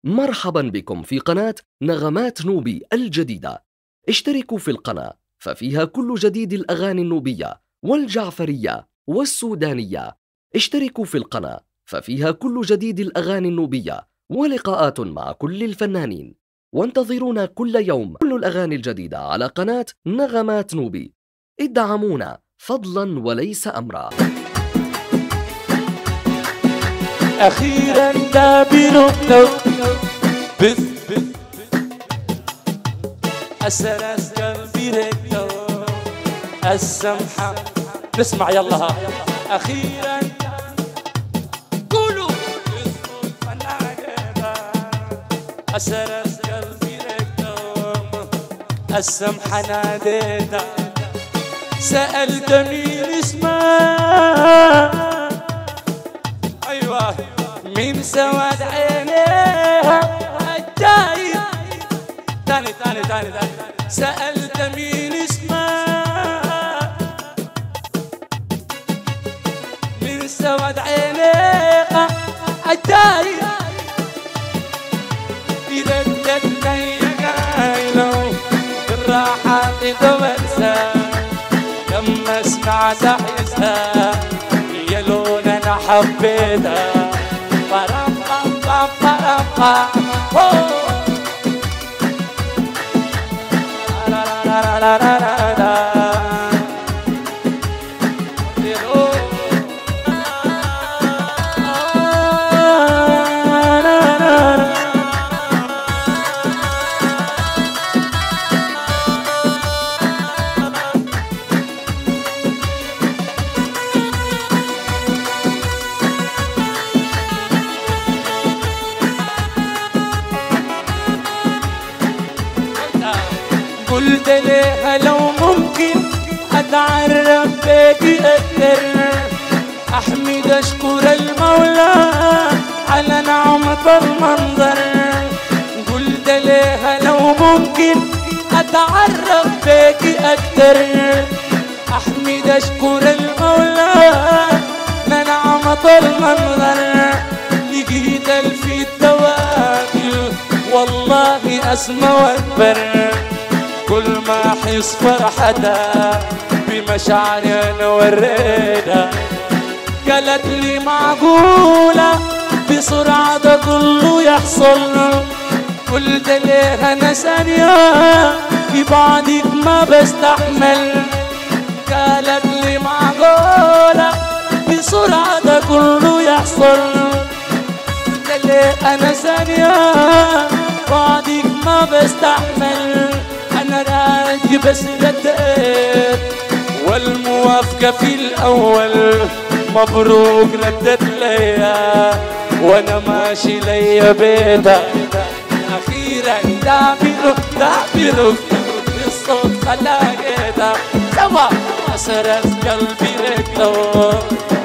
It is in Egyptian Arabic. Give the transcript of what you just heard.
مرحبا بكم في قناة نغمات نوبي الجديدة اشتركوا في القناة ففيها كل جديد الأغاني النوبية والجعفرية والسودانية اشتركوا في القناة ففيها كل جديد الأغاني النوبية ولقاءات مع كل الفنانين وانتظرونا كل يوم كل الأغاني الجديدة على قناة نغمات نوبي ادعمونا فضلا وليس أمرا أخيرا دابر بث أسرس قلبي ركتو السمحة نسمع يلا أخيرا قولوا أسرس قلبي ركتو السمحة ناديتا سألتني اسمها ايوه من سواد عينيها الجاي تاني تاني تاني تاني سألت مين اسمها من سواد عينيها الجاي إذا ادتني قايلو بالراحة تتوسع لما سمعت احسها يا لون انا حبيتها برم بام بام برم بام لا لا لا لا لا لا لا قلت ليها لو ممكن اتعرف بيكي اكتر احمد اشكر المولى على نعمة المنظر قلت ليها لو ممكن اتعرف بيكي اكتر احمد اشكر المولى على نعمة المنظر لقيت في التواكل والله اسمى واكبر كل ما احس فرحتها بمشاعري انا وريتها قالت لي معقولة بسرعة ده كله يحصل قلت ليها انا ثانية في بعدك ما بستحمل قالت لي معقولة بسرعة ده كله يحصل قلت ليه انا ثانية بعدك ما بستحمل انا راجي بس رديت والموافقة في الاول مبروك ردت ليا وانا ماشي ليا بيتها اخيرا دابر دابر الصوت خلاقيتها سوا اسرت قلبي رجله